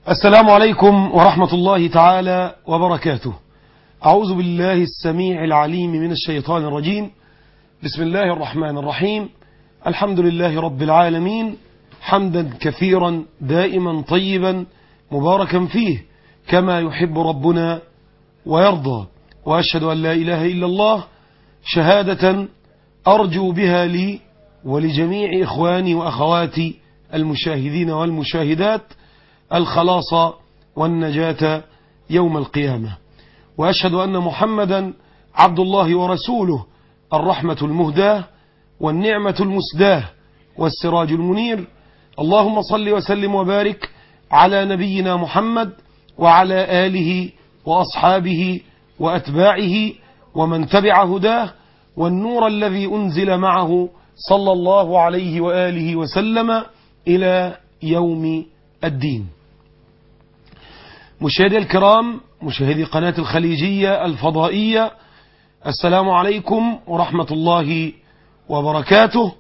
السلام عليكم ورحمة الله تعالى وبركاته أعوذ بالله السميع العليم من الشيطان الرجيم بسم الله الرحمن الرحيم الحمد لله رب العالمين حمدا كثيرا دائما طيبا مباركا فيه كما يحب ربنا ويرضى وأشهد أن لا إله إلا الله شهادة أرجو بها لي ولجميع إخواني وأخواتي المشاهدين والمشاهدات الخلاص والنجاة يوم القيامة وأشهد أن محمدا عبد الله ورسوله الرحمة المهداة والنعمة المسداة والسراج المنير اللهم صل وسلم وبارك على نبينا محمد وعلى آله وأصحابه وأتباعه ومن تبع هداه والنور الذي أنزل معه صلى الله عليه وآله وسلم إلى يوم الدين مشاهدي الكرام مشاهدي قناة الخليجية الفضائية السلام عليكم ورحمة الله وبركاته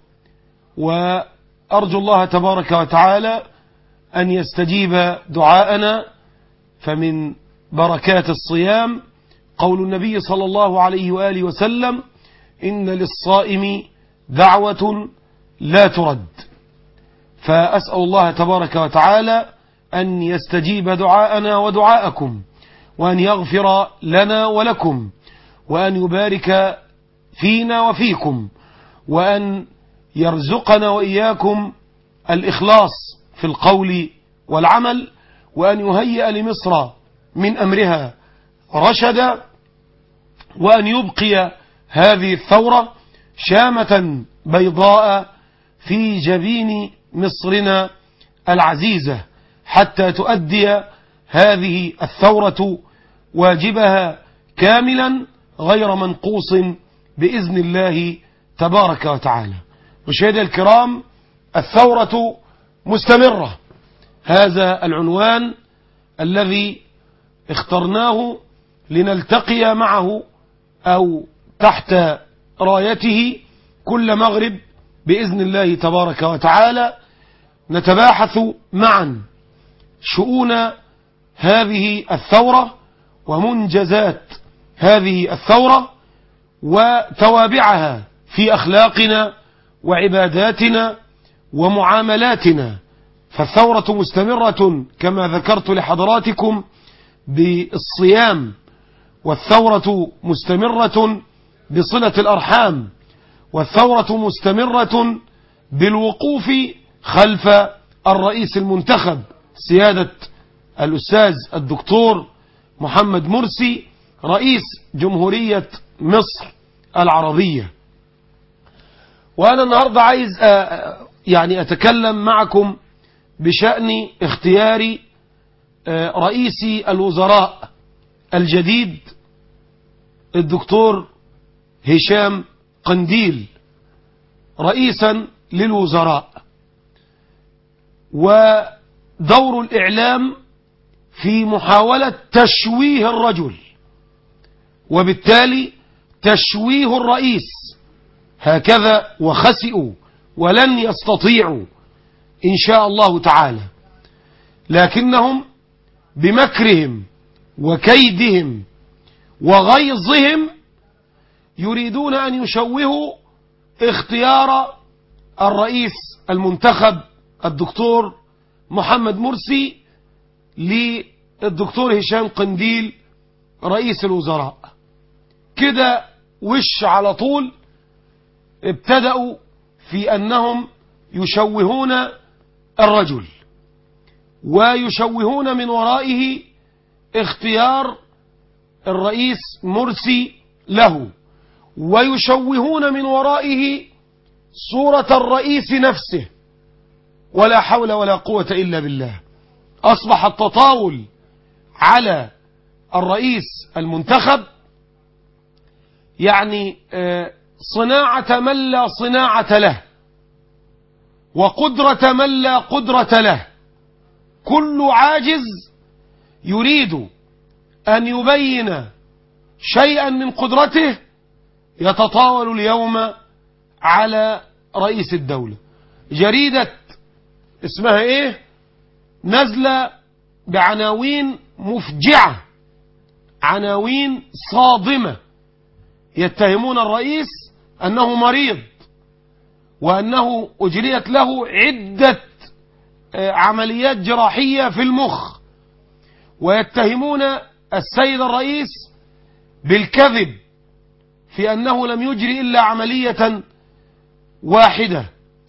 وأرجو الله تبارك وتعالى أن يستجيب دعاءنا فمن بركات الصيام قول النبي صلى الله عليه وآله وسلم إن للصائم دعوة لا ترد فأسأل الله تبارك وتعالى أن يستجيب دعاءنا ودعاءكم وأن يغفر لنا ولكم وأن يبارك فينا وفيكم وأن يرزقنا وإياكم الإخلاص في القول والعمل وأن يهيئ لمصر من أمرها رشدا وأن يبقي هذه الثورة شامة بيضاء في جبين مصرنا العزيزة حتى تؤدي هذه الثورة واجبها كاملا غير منقوص بإذن الله تبارك وتعالى مشاهدي الكرام الثورة مستمرة هذا العنوان الذي اخترناه لنلتقي معه أو تحت رايته كل مغرب بإذن الله تبارك وتعالى نتباحث معا شؤون هذه الثورة ومنجزات هذه الثورة وتوابعها في أخلاقنا وعباداتنا ومعاملاتنا فالثورة مستمرة كما ذكرت لحضراتكم بالصيام والثورة مستمرة بصلة الأرحام والثورة مستمرة بالوقوف خلف الرئيس المنتخب سيادة الأستاذ الدكتور محمد مرسي رئيس جمهورية مصر العربية وأنا النهاردة عايز يعني أتكلم معكم بشأن اختيار رئيس الوزراء الجديد الدكتور هشام قنديل رئيسا للوزراء ودور الإعلام في محاولة تشويه الرجل وبالتالي تشويه الرئيس هكذا وخسئوا ولن يستطيعوا إن شاء الله تعالى لكنهم بمكرهم وكيدهم وغيظهم يريدون أن يشوهوا اختيار الرئيس المنتخب الدكتور محمد مرسي للدكتور هشام قنديل رئيس الوزراء كده وش على طول ابتدأوا في أنهم يشوهون الرجل ويشوهون من ورائه اختيار الرئيس مرسي له ويشوهون من ورائه صورة الرئيس نفسه ولا حول ولا قوة إلا بالله أصبح التطاول على الرئيس المنتخب يعني صناعة من لا صناعة له وقدرة من لا قدرة له كل عاجز يريد أن يبين شيئا من قدرته يتطاول اليوم على رئيس الدولة جريدة اسمها ايه نزلة بعناوين مفجعة عناوين صادمة يتهمون الرئيس أنه مريض وأنه أجريت له عدة آه، عمليات جراحية في المخ ويتهمون السيد الرئيس بالكذب في أنه لم يجري إلا عملية واحدة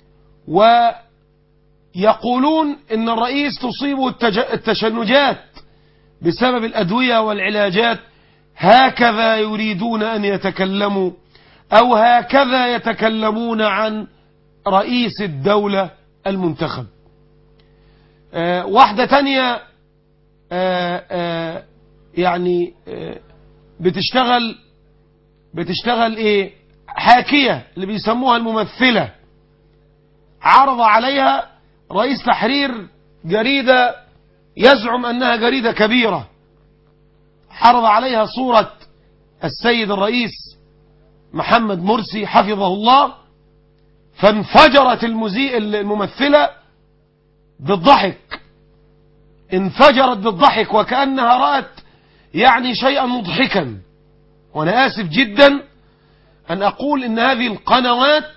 ويقولون إن الرئيس تصيبه التج- التشنجات بسبب الأدوية والعلاجات هكذا يريدون أن يتكلموا أو هكذا يتكلمون عن رئيس الدولة المنتخب آه، واحدة تانية آه، آه، يعني آه، بتشتغل بتشتغل ايه حاكية اللي بيسموها الممثلة عرض عليها رئيس تحرير جريدة يزعم انها جريدة كبيرة عرض عليها صورة السيد الرئيس محمد مرسي حفظه الله فانفجرت المزي... الممثلة بالضحك انفجرت بالضحك وكأنها رأت يعني شيئا مضحكا وأنا آسف جدا أن أقول إن هذه القنوات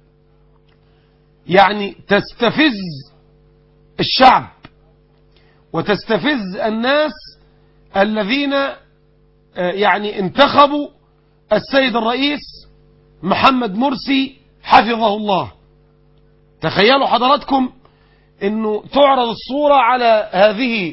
يعني تستفز الشعب وتستفز الناس الذين آه، يعني انتخبوا السيد الرئيس محمد مرسي حفظه الله تخيلوا حضراتكم انه تعرض الصورة على هذه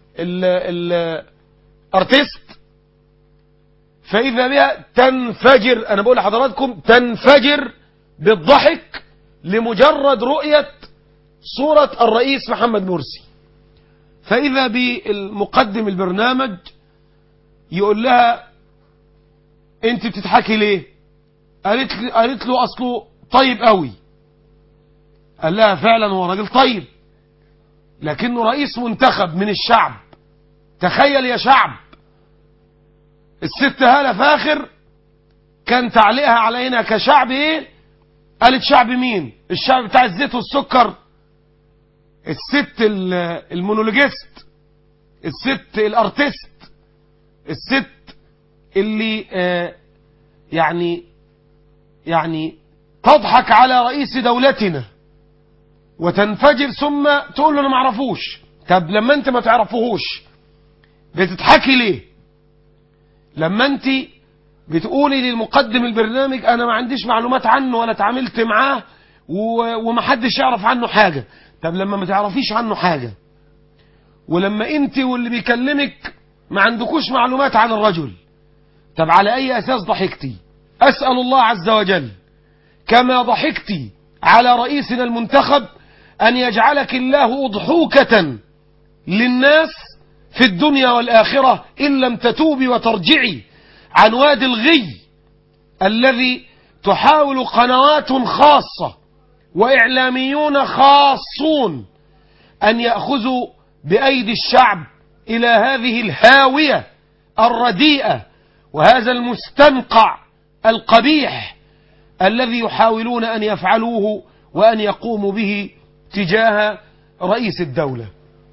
الارتست فاذا بها تنفجر انا بقول لحضراتكم تنفجر بالضحك لمجرد رؤية صورة الرئيس محمد مرسي فاذا بالمقدم البرنامج يقول لها انت بتضحكي ليه قالت لي قالت له اصله طيب قوي قال لها فعلا هو راجل طيب لكنه رئيس منتخب من الشعب تخيل يا شعب الست هالة فاخر كان تعليقها علينا كشعب ايه قالت شعب مين الشعب بتاع الزيت والسكر الست ال- المونولوجيست الست الارتست الست اللي آه يعني يعني تضحك على رئيس دولتنا وتنفجر ثم تقول له انا ما اعرفوش طب لما انت ما تعرفوهوش بتضحكي ليه لما انت بتقولي للمقدم البرنامج انا ما عنديش معلومات عنه ولا اتعاملت معاه و- ومحدش يعرف عنه حاجة طب لما ما تعرفيش عنه حاجة ولما انت واللي بيكلمك ما عندكوش معلومات عن الرجل طب على اي اساس ضحكتي اسأل الله عز وجل كما ضحكتي على رئيسنا المنتخب أن يجعلك الله أضحوكة للناس في الدنيا والآخرة إن لم تتوبي وترجعي عن وادي الغي الذي تحاول قنوات خاصة وإعلاميون خاصون أن يأخذوا بأيدي الشعب إلى هذه الهاوية الرديئة وهذا المستنقع القبيح الذي يحاولون أن يفعلوه وأن يقوموا به تجاه رئيس الدولة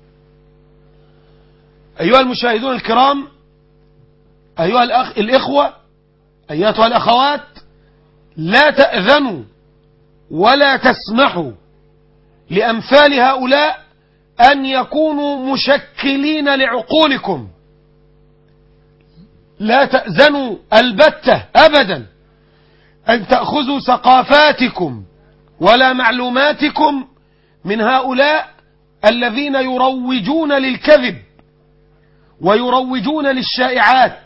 أيها المشاهدون الكرام أيها الأخ الإخوة أيتها الأخوات لا تأذنوا ولا تسمحوا لأمثال هؤلاء أن يكونوا مشكلين لعقولكم لا تأذنوا البتة أبدا أن تأخذوا ثقافاتكم ولا معلوماتكم من هؤلاء الذين يروجون للكذب ويروجون للشائعات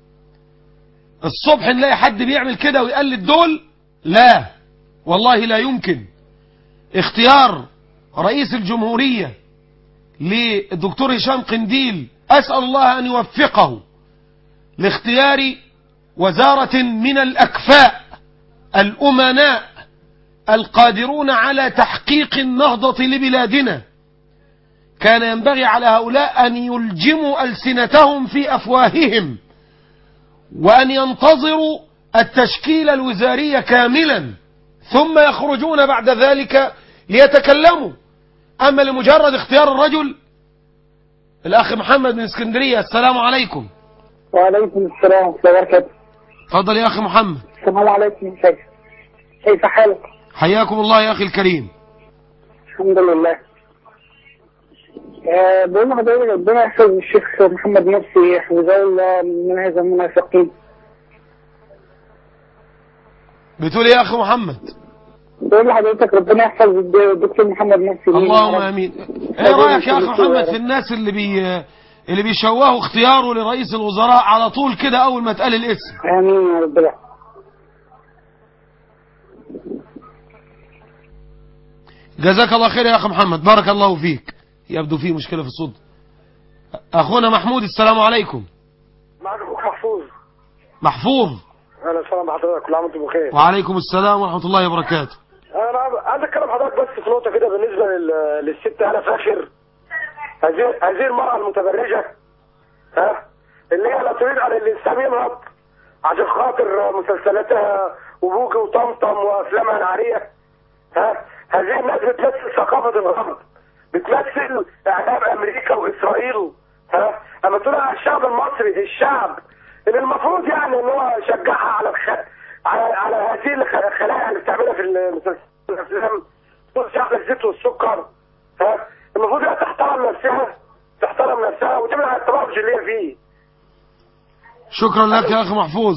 الصبح نلاقي حد بيعمل كده ويقلد دول لا والله لا يمكن اختيار رئيس الجمهورية للدكتور هشام قنديل أسأل الله أن يوفقه لاختيار وزارة من الأكفاء الأمناء القادرون على تحقيق النهضة لبلادنا كان ينبغي على هؤلاء أن يلجموا ألسنتهم في أفواههم وأن ينتظروا التشكيل الوزاري كاملا ثم يخرجون بعد ذلك ليتكلموا أما لمجرد اختيار الرجل الاخ محمد من اسكندريه السلام عليكم وعليكم السلام ورحمة الله وبركاته اتفضل يا اخي محمد السلام عليكم يا شيخ كيف حالك؟ حياكم الله يا اخي الكريم الحمد لله آه، بقول لحضرتك ربنا يحفظ الشيخ محمد مرسي حفظه الله من هذا المنافقين بتقول ايه يا اخي محمد بقول لحضرتك ربنا يحفظ الدكتور محمد مرسي اللهم امين ايه رايك يا اخي محمد في الناس اللي بي اللي بيشوهوا اختياره لرئيس الوزراء على طول كده اول ما اتقال الاسم امين يا رب العالمين. جزاك الله خير يا اخي محمد بارك الله فيك يبدو فيه مشكله في الصوت اخونا محمود السلام عليكم معك اخوك محفوظ محفوظ اهلا وسهلا بحضرتك كل عام وانتم بخير وعليكم السلام ورحمه الله وبركاته انا عايز اتكلم حضرتك بس في نقطه كده بالنسبه لل- للست هلا فاخر هذه هذه المراه المتبرجه ها اللي هي لا تريد على الاسلام ينهض عشان خاطر مسلسلاتها وبوجي وطمطم وافلامها العاريه ها هذه الناس بتمثل ثقافه الغرب بتمثل اعلام امريكا واسرائيل ها اما تقول على الشعب المصري الشعب اللي المفروض يعني ان هو يشجعها على الخ... على على هذه الخ- الخلايا اللي بتعملها في المسلسلات والافلام تقول شعب الزيت والسكر ها المفروض هي تحترم نفسها تحترم نفسها وتبعد عن التبرج اللي هي فيه شكرا لك يا اخي محفوظ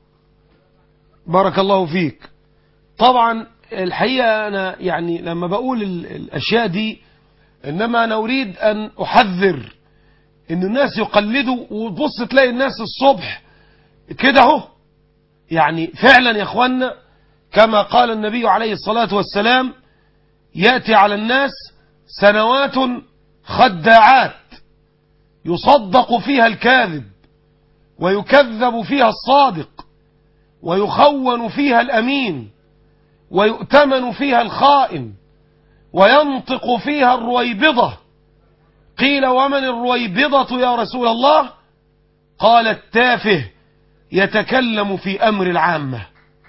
بارك الله فيك طبعا الحقيقة أنا يعني لما بقول ال- الأشياء دي إنما أنا أريد أن أحذر إن الناس يقلدوا وتبص تلاقي الناس الصبح كده أهو يعني فعلا يا إخوانا كما قال النبي عليه الصلاة والسلام يأتي على الناس سنوات خداعات يصدق فيها الكاذب ويكذب فيها الصادق ويخون فيها الأمين ويؤتمن فيها الخائن وينطق فيها الرويبضة قيل ومن الرويبضة يا رسول الله قال التافه يتكلم في أمر العامة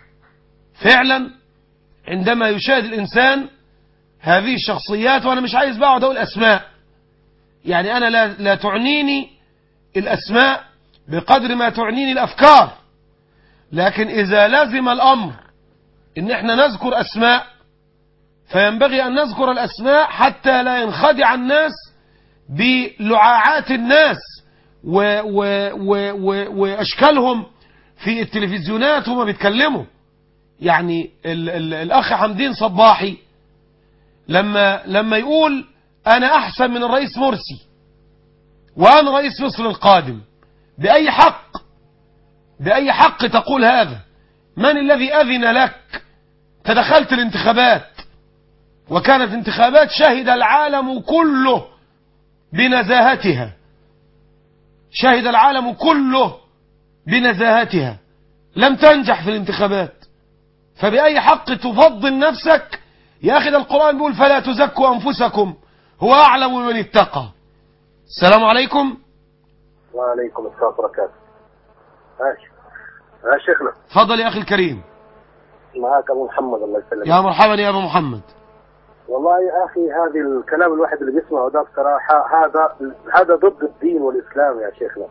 فعلا عندما يشاهد الإنسان هذه الشخصيات وأنا مش عايز بقعد أقول أسماء يعني أنا لا, لا تعنيني الأسماء بقدر ما تعنيني الأفكار لكن إذا لزم الأمر إن إحنا نذكر أسماء فينبغي أن نذكر الأسماء حتى لا ينخدع الناس بلعاعات الناس و و و و وأشكالهم في التلفزيونات وما بيتكلموا يعني ال ال الأخ حمدين صباحي لما لما يقول أنا أحسن من الرئيس مرسي وأنا رئيس مصر القادم بأي حق بأي حق تقول هذا من الذي أذن لك تدخلت الانتخابات وكانت انتخابات شهد العالم كله بنزاهتها شهد العالم كله بنزاهتها لم تنجح في الانتخابات فبأي حق تفضل نفسك يا أخي ده القرآن بيقول فلا تزكوا أنفسكم هو أعلم بمن اتقى السلام عليكم وعليكم السلام ورحمة الله وبركاته ماشي يا شيخنا تفضل يا أخي الكريم معاك ابو محمد الله يسلمك يا مرحبا يا أبا محمد والله يا اخي هذه الكلام الواحد اللي بيسمعه ده بصراحه هذا هذا ضد الدين والاسلام يا شيخنا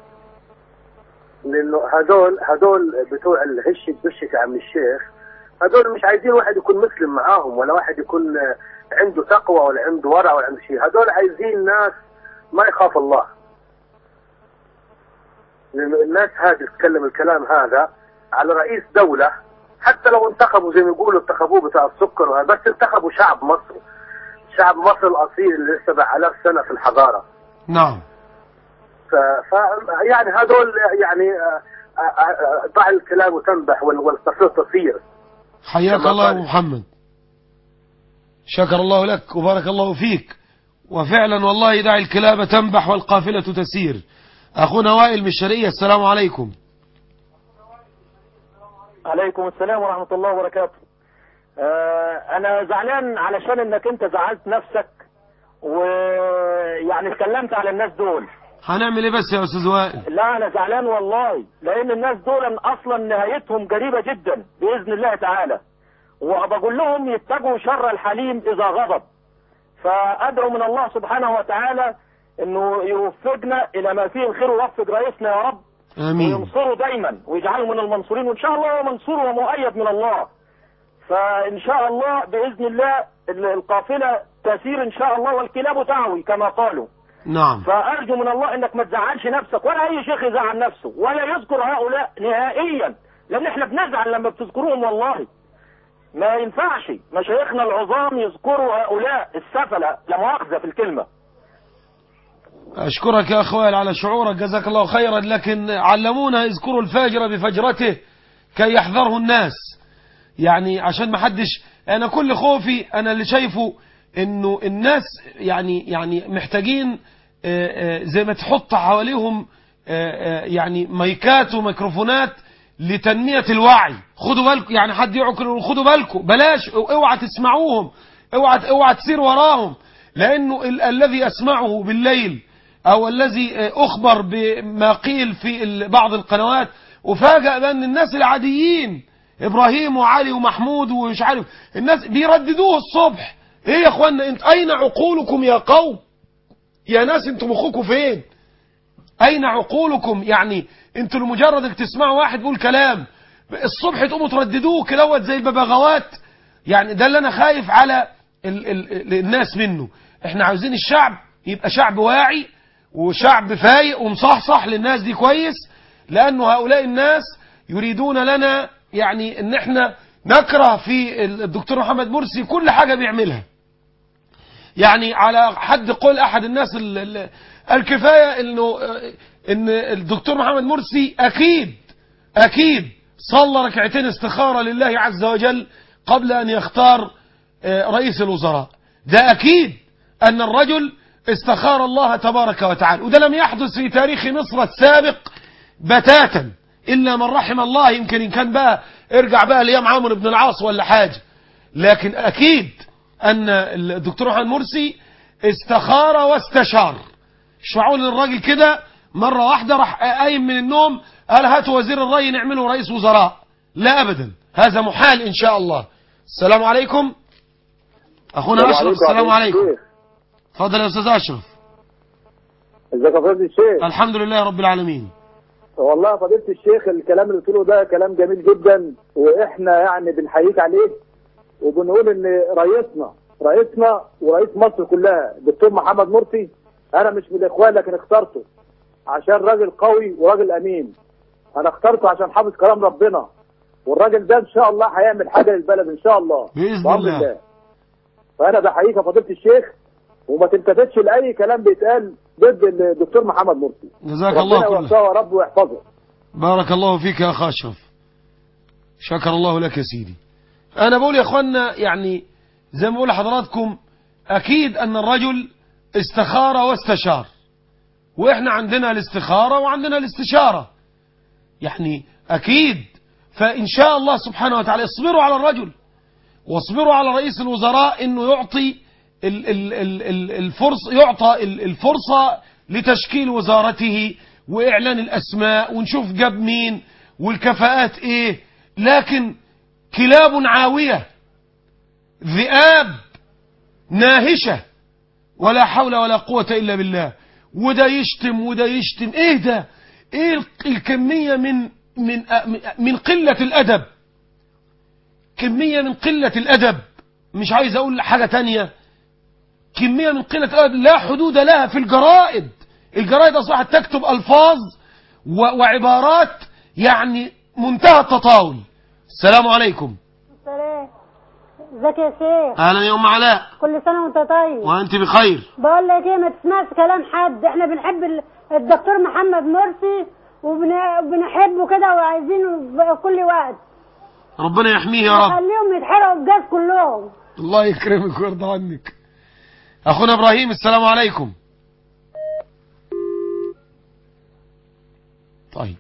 لانه هذول هذول بتوع الهش الدشك يا عم الشيخ هذول مش عايزين واحد يكون مسلم معاهم ولا واحد يكون عنده تقوى ولا عنده ورع ولا عنده شيء هذول عايزين ناس ما يخاف الله لانه الناس هذه تتكلم الكلام هذا على رئيس دولة حتى لو انتخبوا زي ما يقولوا انتخبوه بتاع السكر وهذا بس انتخبوا شعب مصر شعب مصر الاصيل اللي 7000 سنه في الحضاره نعم ف... ف... يعني هذول يعني آه، آه، آه، ضع الكلام وتنبح وال- والتصير تصير حياك كما الله يا قال. أبو محمد شكر الله لك وبارك الله فيك وفعلا والله دع الكلاب تنبح والقافلة تسير أخونا وائل من الشرقية السلام عليكم عليكم السلام ورحمة الله وبركاته آه أنا زعلان علشان إنك أنت زعلت نفسك ويعني اتكلمت على الناس دول هنعمل ايه بس يا أستاذ وائل لا أنا زعلان والله لأن الناس دول أصلا نهايتهم قريبة جدا بإذن الله تعالى وبقول لهم يتقوا شر الحليم إذا غضب فأدعو من الله سبحانه وتعالى انه يوفقنا الى ما فيه الخير ويوفق رئيسنا يا رب امين وينصره دايما ويجعله من المنصورين وان شاء الله هو منصور ومؤيد من الله فان شاء الله باذن الله ال- القافله تسير ان شاء الله والكلاب تعوي كما قالوا نعم فارجو من الله انك ما تزعلش نفسك ولا اي شيخ يزعل نفسه ولا يذكر هؤلاء نهائيا لان احنا بنزعل لما بتذكروهم والله ما ينفعش مشايخنا العظام يذكروا هؤلاء السفله لا مؤاخذه في الكلمه أشكرك يا أخوان على شعورك جزاك الله خيرا لكن علمونا اذكروا الفاجر بفجرته كي يحذره الناس يعني عشان ما حدش أنا كل خوفي أنا اللي شايفه إنه الناس يعني يعني محتاجين آه، آه، زي ما تحط حواليهم آه، آه، يعني مايكات وميكروفونات لتنمية الوعي خدوا بالكم يعني حد يعقل يقول خدوا بالكم بلاش اوعى تسمعوهم اوعى اوعى تسير وراهم لانه ال- الذي اسمعه بالليل او الذي آه، اخبر بما قيل في ال- بعض القنوات وفاجأ بان الناس العاديين ابراهيم وعلي ومحمود ومش عارف الناس بيرددوه الصبح ايه يا اخوانا انت اين عقولكم يا قوم يا ناس انتوا مخكم فين اين عقولكم يعني انتوا لمجرد انك تسمعوا واحد بيقول كلام الصبح تقوموا ترددوه كدهوت زي الببغاوات يعني ده اللي انا خايف على ال ال الناس منه احنا عاوزين الشعب يبقى شعب واعي وشعب فايق ومصحصح للناس دي كويس لانه هؤلاء الناس يريدون لنا يعني ان احنا نكره في الدكتور محمد مرسي كل حاجة بيعملها يعني على حد قول احد الناس ال- ال- الكفاية انه ان الدكتور محمد مرسي اكيد اكيد صلى ركعتين استخارة لله عز وجل قبل ان يختار آه، رئيس الوزراء ده اكيد ان الرجل استخار الله تبارك وتعالى وده لم يحدث في تاريخ مصر السابق بتاتا الا من رحم الله يمكن ان كان بقى ارجع بقى لايام عمرو بن العاص ولا حاجه لكن اكيد ان الدكتور محمد مرسي استخار واستشار مش معقول الراجل كده مرة واحدة راح قايم من النوم قال هاتوا وزير الري نعمله رئيس وزراء لا ابدا هذا محال ان شاء الله السلام عليكم اخونا اشرف السلام عليكم اتفضل يا استاذ اشرف ازيك يا فضيلة الشيخ الحمد لله رب العالمين والله يا فضيلة الشيخ الكلام اللي قلته ده كلام جميل جدا واحنا يعني بنحييك عليه وبنقول ان رئيسنا رئيسنا ورئيس مصر كلها دكتور محمد مرسي انا مش من الاخوان لكن اخترته عشان راجل قوي وراجل امين انا اخترته عشان حافظ كلام ربنا والراجل ده ان شاء الله هيعمل حاجه للبلد ان شاء الله بإذن بأمر الله. فانا بحييك يا فضيله الشيخ وما تلتفتش لاي كلام بيتقال ضد الدكتور محمد مرسي جزاك الله ربنا كل يوفقه يا رب ويحفظه بارك الله فيك يا اخ اشرف شكر الله لك يا سيدي انا بقول يا اخوانا يعني زي ما بقول لحضراتكم اكيد ان الرجل استخار واستشار واحنا عندنا الاستخارة وعندنا الاستشارة يعني اكيد فان شاء الله سبحانه وتعالى اصبروا على الرجل واصبروا على رئيس الوزراء انه يعطي ال- ال- ال- ال- الفرصة يعطى ال- الفرصة لتشكيل وزارته واعلان الاسماء ونشوف جاب مين والكفاءات ايه لكن كلاب عاوية ذئاب ناهشة ولا حول ولا قوة الا بالله وده يشتم وده يشتم ايه ده ايه الك- الكمية من من من قلة الادب كمية من قلة الأدب مش عايز أقول حاجة تانية كمية من قلة الأدب لا حدود لها في الجرائد الجرائد أصبحت تكتب ألفاظ و- وعبارات يعني منتهى التطاول السلام عليكم سلام ازيك يا شيخ أهلا يا أم علاء كل سنه وانت طيب وأنت بخير بقول لك ايه ما تسمعش كلام حد احنا بنحب ال- الدكتور محمد مرسي وبن- وبنحبه كده وعايزينه في كل وقت ربنا يحميه يا رب خليهم يتحرقوا بجاز كلهم الله يكرمك ويرضى عنك أخونا إبراهيم السلام عليكم طيب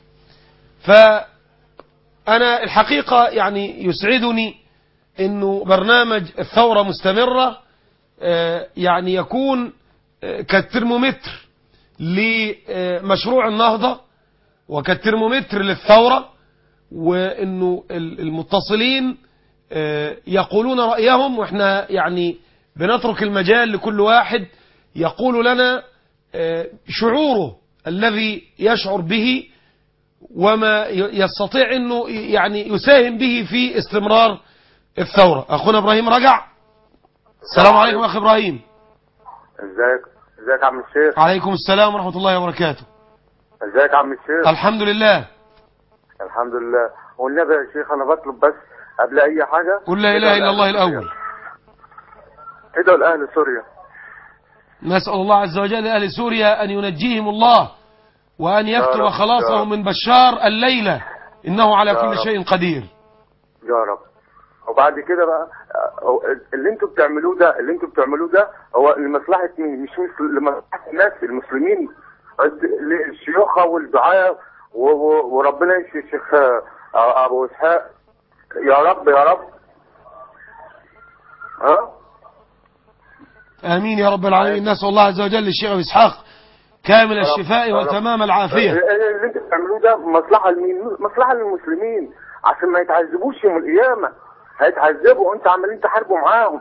فأنا الحقيقة يعني يسعدني أنه برنامج الثورة مستمرة آه، يعني يكون آه، كالترمومتر لمشروع النهضة وكالترمومتر للثورة وانه ال- المتصلين آه، يقولون رأيهم واحنا يعني بنترك المجال لكل واحد يقول لنا آه، شعوره الذي يشعر به وما ي- يستطيع انه ي- يعني يساهم به في استمرار الثورة اخونا ابراهيم رجع السلام عليكم اخي ابراهيم ازيك ازيك يا عم الشيخ عليكم السلام ورحمة الله وبركاته ازيك يا عم الشيخ الحمد لله الحمد لله والنبي يا شيخ انا بطلب بس قبل اي حاجه قل لا اله الا الله الاول ادعوا لاهل سوريا نسأل الله عز وجل لأهل سوريا أن ينجيهم الله وأن يكتب رب، يا خلاصهم رب. من بشار الليلة إنه على يا كل رب. شيء قدير يا رب وبعد كده بقى هو اللي انتوا بتعملوه ده اللي انتوا بتعملوه ده هو لمصلحه مين مش مس- لمصلحه الناس المسلمين الد- الشيوخه والدعاء و- و- وربنا يشفي الشيخ آه، ابو اسحاق يا رب يا رب ها آمين يا رب العالمين نسأل الله عز وجل للشيخ أبي إسحاق كامل يا رب. الشفاء يا رب. وتمام العافية اللي انتوا بتعملوه ده مصلحه لمين؟ مصلحه للمسلمين عشان ما يتعذبوش يوم القيامه هيتعذبوا وانت عمالين تحاربوا معاهم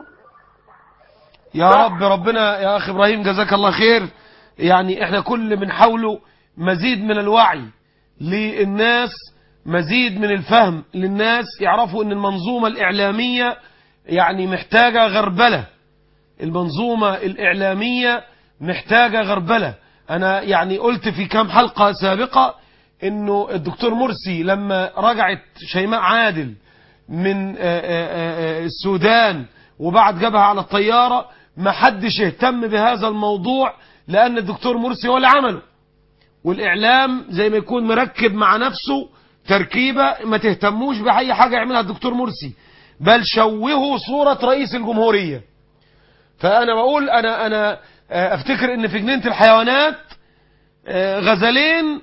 يا صح. رب ربنا يا أخي إبراهيم جزاك الله خير يعني إحنا كل بنحاوله مزيد من الوعي للناس مزيد من الفهم للناس يعرفوا أن المنظومة الإعلامية يعني محتاجة غربلة المنظومة الإعلامية محتاجة غربلة أنا يعني قلت في كام حلقة سابقة أنه الدكتور مرسي لما رجعت شيماء عادل من آه، آه، آه، السودان وبعد جابها على الطيارة ما حدش اهتم بهذا الموضوع لأن الدكتور مرسي هو اللي عمله والإعلام زي ما يكون مركب مع نفسه تركيبة ما تهتموش بأي حاجة يعملها الدكتور مرسي بل شوهوا صورة رئيس الجمهورية فأنا بقول أنا أنا آه، أفتكر إن في جنينة الحيوانات آه، غزلين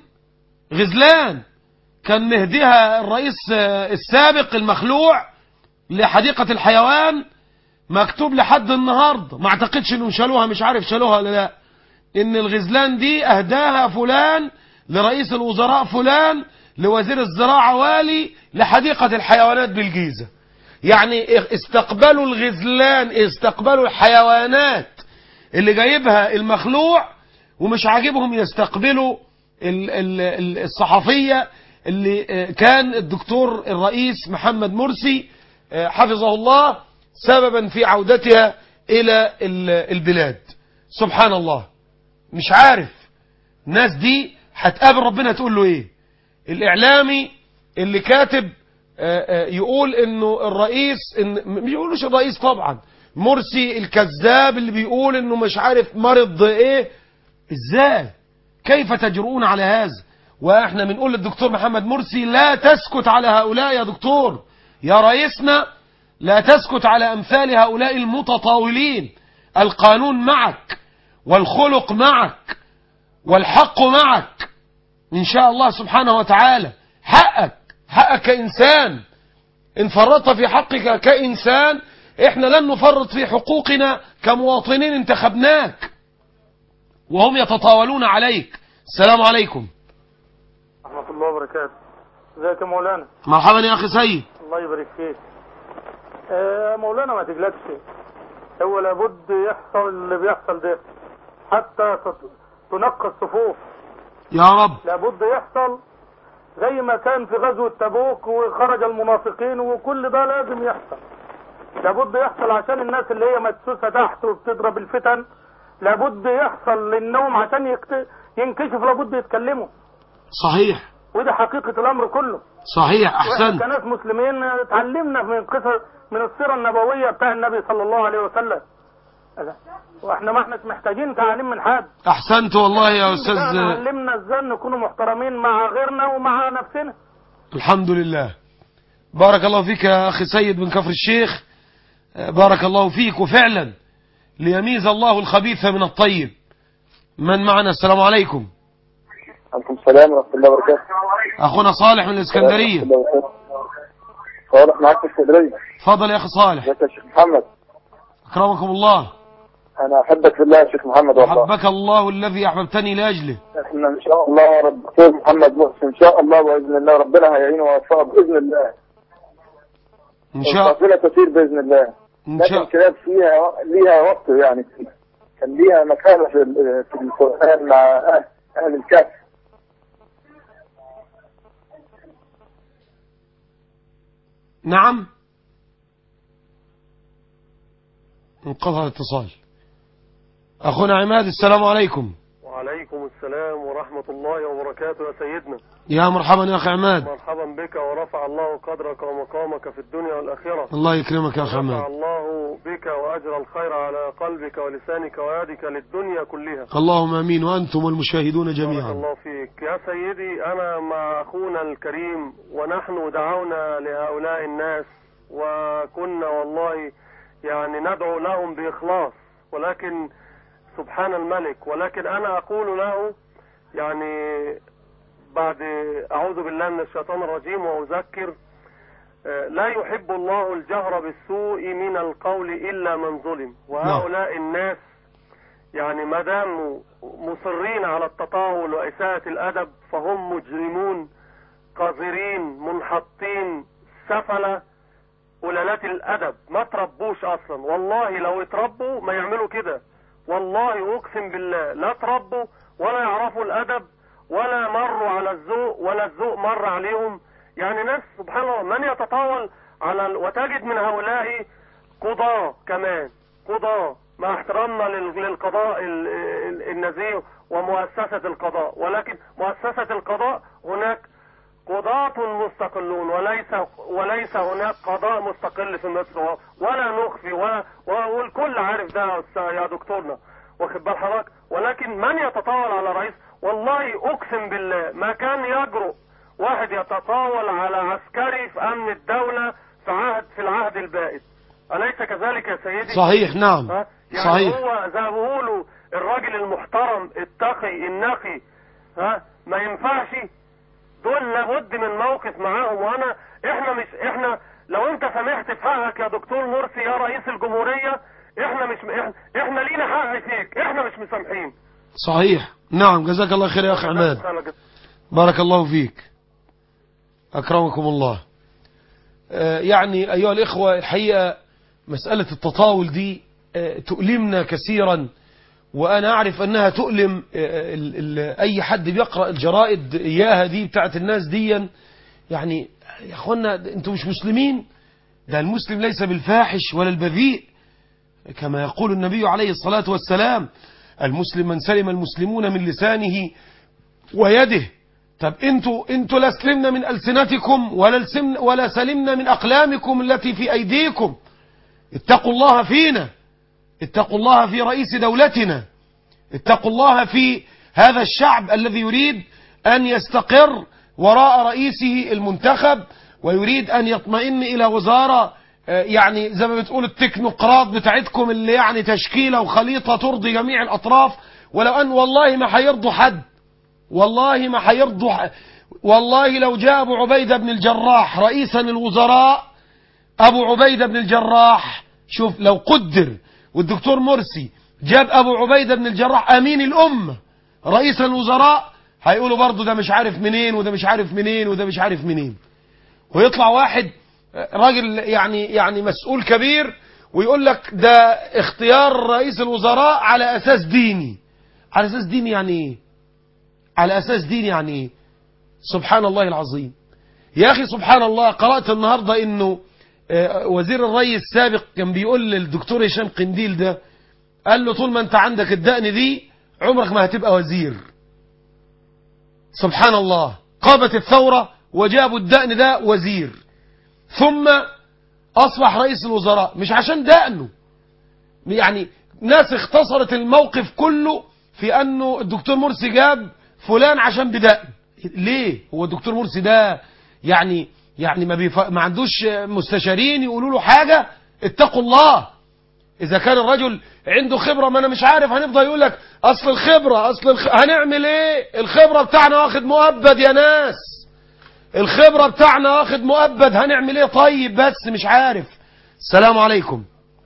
غزلان كان مهديها الرئيس آه، السابق المخلوع لحديقة الحيوان مكتوب لحد النهاردة ما اعتقدش انهم شالوها مش عارف شالوها ولا لا ان الغزلان دي اهداها فلان لرئيس الوزراء فلان لوزير الزراعة والي لحديقة الحيوانات بالجيزة يعني استقبلوا الغزلان استقبلوا الحيوانات اللي جايبها المخلوع ومش عاجبهم يستقبلوا ال- ال- ال- الصحفية اللي آه، كان الدكتور الرئيس محمد مرسي آه، حفظه الله سببا في عودتها إلى ال- البلاد سبحان الله مش عارف الناس دي هتقابل ربنا تقول له ايه الاعلامي اللي كاتب آه، آه، يقول انه الرئيس إن مش يقولوش الرئيس طبعا مرسي الكذاب اللي بيقول انه مش عارف مرض ايه ازاي كيف تجرؤون على هذا واحنا بنقول للدكتور محمد مرسي لا تسكت على هؤلاء يا دكتور يا رئيسنا لا تسكت على امثال هؤلاء المتطاولين القانون معك والخلق معك والحق معك إن شاء الله سبحانه وتعالى حقك حقك كإنسان إن فرطت في حقك كإنسان إحنا لن نفرط في حقوقنا كمواطنين انتخبناك وهم يتطاولون عليك السلام عليكم ورحمة الله وبركاته ازيك يا مولانا مرحبا يا أخي سيد الله يبارك فيك آه مولانا ما تقلقش هو لابد يحصل اللي بيحصل ده حتى تت- تنقى الصفوف يا رب لابد يحصل زي ما كان في غزوة تبوك وخرج المنافقين وكل ده لازم يحصل لابد يحصل عشان الناس اللي هي مدسوسة تحت وبتضرب الفتن لابد يحصل لانهم عشان يكت... ينكشف لابد يتكلموا صحيح وده حقيقة الامر كله صحيح واحنا أحسنت كناس مسلمين اتعلمنا من قصص من السيرة النبوية بتاع النبي صلى الله عليه وسلم واحنا ما احنا محتاجين تعليم من حد أحسنت والله يا احنا أستاذ علمنا ازاي نكون محترمين مع غيرنا ومع نفسنا الحمد لله بارك الله فيك يا أخي سيد بن كفر الشيخ بارك الله فيك وفعلا ليميز الله الخبيث من الطيب من معنا السلام عليكم عليكم السلام ورحمة الله وبركاته أخونا صالح من الإسكندرية ورحمة الله وبركاته. صالح معاك في اسكندرية تفضل يا أخي صالح ازيك يا شيخ محمد أكرمكم الله أنا أحبك في الله يا شيخ محمد والله أحبك الله الذي أحببتني لأجله احنا إن شاء الله رب دكتور محمد محسن إن شاء الله بإذن الله ربنا هيعينه ويوفقه بإذن الله إن شاء القافلة تسير بإذن الله إن لكن شاء كلاب فيها ليها وقت يعني كان ليها مكانة في ال- في القرآن مع أهل أهل الكهف نعم انقطع الاتصال أخونا عماد السلام عليكم وعليكم السلام ورحمة الله وبركاته يا سيدنا يا مرحبا يا أخي عماد مرحبا بك ورفع الله قدرك ومقامك في الدنيا والآخرة الله يكرمك يا أخي رفع عماد الله بك وأجر الخير على قلبك ولسانك ويدك للدنيا كلها اللهم امين وانتم والمشاهدون بارك جميعا الله فيك يا سيدي أنا مع أخونا الكريم ونحن دعونا لهؤلاء الناس وكنا والله يعني ندعو لهم بإخلاص ولكن سبحان الملك ولكن أنا أقول له يعني بعد أعوذ بالله من الشيطان الرجيم وأذكر آه، لا يحب الله الجهر بالسوء من القول إلا من ظلم وهؤلاء الناس يعني ما داموا مصرين على التطاول وإساءة الأدب فهم مجرمون قذرين منحطين سفلة قلالات الأدب ما تربوش أصلا والله لو اتربوا ما يعملوا كده والله أقسم بالله لا تربوا ولا يعرفوا الأدب ولا مروا على الذوق ولا الذوق مر عليهم يعني ناس سبحان الله من يتطاول على ال- وتجد من هؤلاء قضاة كمان قضاة مع احترامنا لل- للقضاء ال- ال- النزيه ومؤسسة القضاء ولكن مؤسسة القضاء هناك قضاة مستقلون وليس وليس هناك قضاء مستقل في مصر و- ولا نخفي ولا و- والكل عارف ده يا أستاذ- يا دكتورنا واخد بال حضرتك ولكن من يتطاول على رئيس والله اقسم بالله ما كان يجرؤ واحد يتطاول على عسكري في امن الدولة في عهد في العهد البائد أليس كذلك يا سيدي؟ صحيح نعم ها؟ يعني صحيح هو زي ما بيقولوا الراجل المحترم التقي النقي ها ما ينفعش دول لابد من موقف معاهم وانا احنا مش احنا لو انت سمحت في حقك يا دكتور مرسي يا رئيس الجمهورية احنا مش احنا, احنا لينا حق فيك احنا مش مسامحين صحيح نعم جزاك الله خير يا أخي عماد بارك الله فيك أكرمكم الله آه، يعني أيها الإخوة الحقيقة مسألة التطاول دي آه، تؤلمنا كثيرا وأنا أعرف أنها تؤلم آه، ال- ال- أي حد بيقرأ الجرائد إياها دي بتاعت الناس دي يعني يا أخوانا أنتم مش مسلمين ده المسلم ليس بالفاحش ولا البذيء كما يقول النبي عليه الصلاة والسلام المسلم من سلم المسلمون من لسانه ويده طب انتوا انتوا لا سلمنا من ألسنتكم ولا لسمنا ولا سلمنا من أقلامكم التي في أيديكم اتقوا الله فينا اتقوا الله في رئيس دولتنا اتقوا الله في هذا الشعب الذي يريد أن يستقر وراء رئيسه المنتخب ويريد أن يطمئن إلى وزارة آه، يعني زي ما بتقول التكنوقراط بتاعتكم اللي يعني تشكيلة وخليطة ترضي جميع الأطراف ولو أن والله ما هيرضوا حد والله ما هيرضوا ح- والله لو جاء أبو عبيدة بن الجراح رئيسا الوزراء أبو عبيدة بن الجراح شوف لو قدر والدكتور مرسي جاب أبو عبيدة بن الجراح أمين الأمة رئيس الوزراء هيقولوا برضو ده مش عارف منين وده مش عارف منين وده مش عارف منين ويطلع واحد راجل يعني يعني مسؤول كبير ويقول لك ده اختيار رئيس الوزراء على أساس ديني على أساس ديني يعني إيه على أساس ديني يعني إيه سبحان الله العظيم يا أخي سبحان الله قرأت النهاردة إنه آه، وزير الري السابق كان بيقول للدكتور هشام قنديل ده قال له طول ما انت عندك الدقن دي عمرك ما هتبقى وزير سبحان الله قامت الثورة وجابوا الدقن ده وزير ثم أصبح رئيس الوزراء مش عشان دقنه يعني ناس اختصرت الموقف كله في أنه الدكتور مرسي جاب فلان عشان بدقن ليه هو الدكتور مرسي ده يعني يعني ما, بيف... ما عندوش مستشارين يقولوا له حاجة اتقوا الله إذا كان الرجل عنده خبرة ما أنا مش عارف هنفضل يقول لك أصل الخبرة أصل الخ... هنعمل إيه الخبرة بتاعنا واخد مؤبد يا ناس الخبرة بتاعنا واخد مؤبد هنعمل إيه طيب بس مش عارف السلام عليكم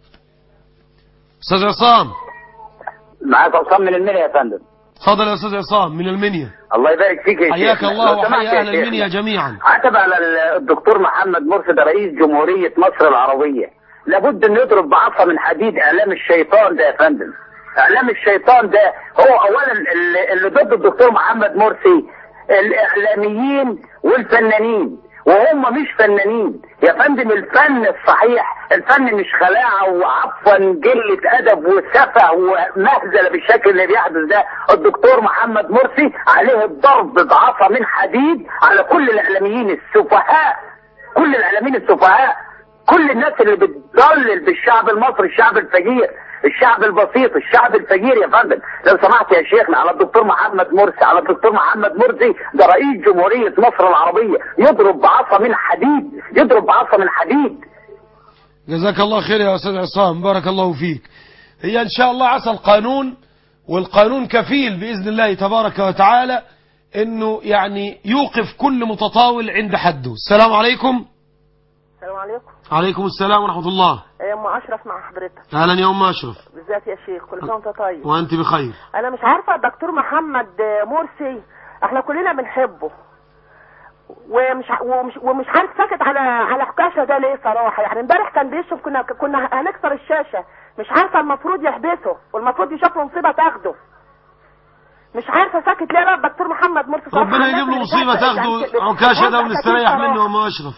أستاذ عصام معاك عصام من المنيا يا فندم اتفضل يا أستاذ عصام من المنيا الله يبارك فيك يا حياك شيخنا. الله لو سمحت وحيا يا أهل شيخنا. المنيا جميعا عتب على ال- الدكتور محمد مرسي ده رئيس جمهورية مصر العربية لابد انه يضرب بعصا من حديد اعلام الشيطان ده يا فندم اعلام الشيطان ده هو اولا اللي اللي ضد الدكتور محمد مرسي الاعلاميين والفنانين وهم مش فنانين يا فندم الفن الصحيح الفن مش خلاعة وعفوا قلة أدب وسفه ومهزلة بالشكل اللي بيحدث ده الدكتور محمد مرسي عليه الضرب بعصا من حديد على كل الإعلاميين السفهاء كل الإعلاميين السفهاء كل الناس اللي بتضلل بالشعب المصري الشعب الفقير الشعب البسيط الشعب الفقير يا فندم لو سمحت يا شيخنا على الدكتور محمد مرسي على الدكتور محمد مرسي ده رئيس جمهورية مصر العربية يضرب بعصا من حديد يضرب بعصا من حديد جزاك الله خير يا أستاذ عصام بارك الله فيك هي إن شاء الله عسى القانون والقانون كفيل بإذن الله تبارك وتعالى أنه يعني يوقف كل متطاول عند حده السلام عليكم السلام عليكم عليكم السلام ورحمة الله يا ام اشرف مع حضرتك أهلا يا أم أشرف بالذات يا شيخ كل سنه وانت طيب وأنت بخير انا مش عارفه الدكتور محمد مرسي احنا كلنا بنحبه ومش ع- ومش ومش عارف ساكت على على حكاشه ده ليه صراحه يعني امبارح كان بيشرب كنا كنا هنكسر الشاشه مش عارفه المفروض يحبسه والمفروض يشوف له مصيبه تاخده مش عارفه ساكت ليه بقى الدكتور محمد مرسي صراحة ربنا الناس يجيب له اللي مصيبة بتحب- تاخده يعني عكاشة ده بتحب ونستريح أكيد منه يا صراحة. أم أشرف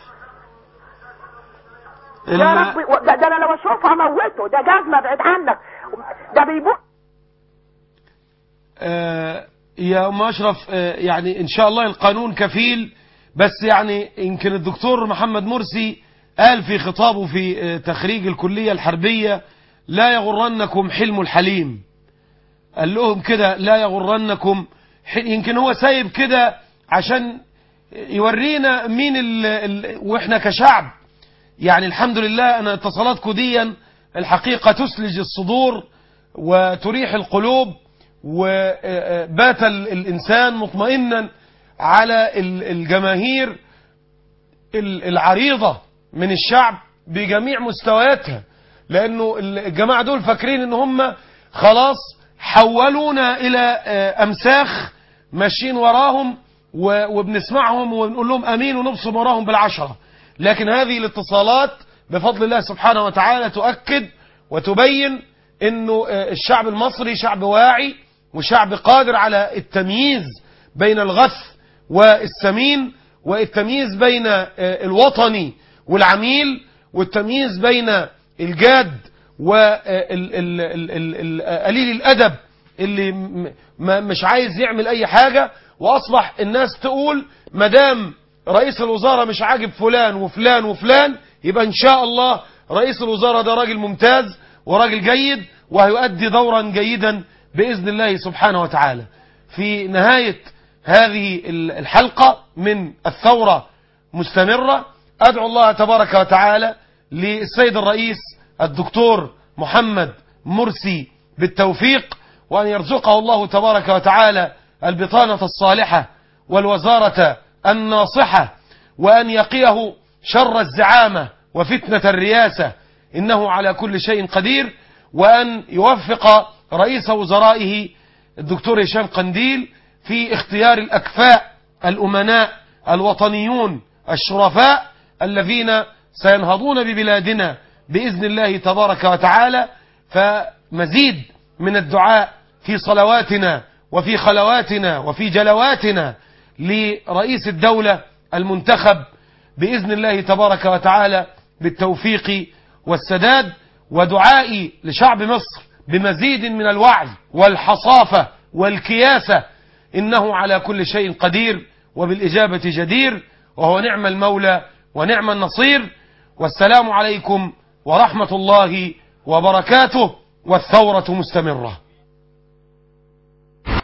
يا ال- رب ده, ده انا لو اشوفه هموته ده جزمه بعيد عنك ده بيبوح آه، يا أم أشرف آه، يعني إن شاء الله القانون كفيل بس يعني يمكن الدكتور محمد مرسي قال في خطابه في آه، تخريج الكلية الحربية لا يغرنكم حلم الحليم قال لهم كده لا يغرنكم حل- يمكن هو سايب كده عشان يورينا مين ال ال واحنا كشعب يعني الحمد لله أنا اتصالاتكم ديا الحقيقة تسلج الصدور وتريح القلوب وبات ال- الإنسان مطمئنا على ال- الجماهير ال- العريضة من الشعب بجميع مستوياتها لأنه ال- الجماعة دول فاكرين إن هم خلاص حولونا إلى آه، أمساخ ماشيين وراهم و- وبنسمعهم ونقول لهم أمين ونبصم وراهم بالعشرة لكن هذه الاتصالات بفضل الله سبحانه وتعالى تؤكد وتبين انه آه، الشعب المصري شعب واعي وشعب قادر على التمييز بين الغث والسمين والتمييز بين آه، الوطني والعميل والتمييز بين الجاد وقليل الادب اللي م- ما- مش عايز يعمل اي حاجة واصبح الناس تقول مدام رئيس الوزارة مش عاجب فلان وفلان وفلان يبقى ان شاء الله رئيس الوزارة ده راجل ممتاز وراجل جيد وهيؤدي دورا جيدا بإذن الله سبحانه وتعالى في نهاية هذه الحلقة من الثورة مستمرة أدعو الله تبارك وتعالى للسيد الرئيس الدكتور محمد مرسي بالتوفيق وأن يرزقه الله تبارك وتعالى البطانة الصالحة والوزارة الناصحة وأن يقيه شر الزعامة وفتنة الرياسة إنه على كل شيء قدير وأن يوفق رئيس وزرائه الدكتور هشام قنديل في اختيار الأكفاء الأمناء الوطنيون الشرفاء الذين سينهضون ببلادنا بإذن الله تبارك وتعالى فمزيد من الدعاء في صلواتنا وفي خلواتنا وفي جلواتنا لرئيس الدولة المنتخب بإذن الله تبارك وتعالى بالتوفيق والسداد ودعائي لشعب مصر بمزيد من الوعي والحصافة والكياسة إنه على كل شيء قدير وبالإجابة جدير وهو نعم المولى ونعم النصير والسلام عليكم ورحمة الله وبركاته والثورة مستمرة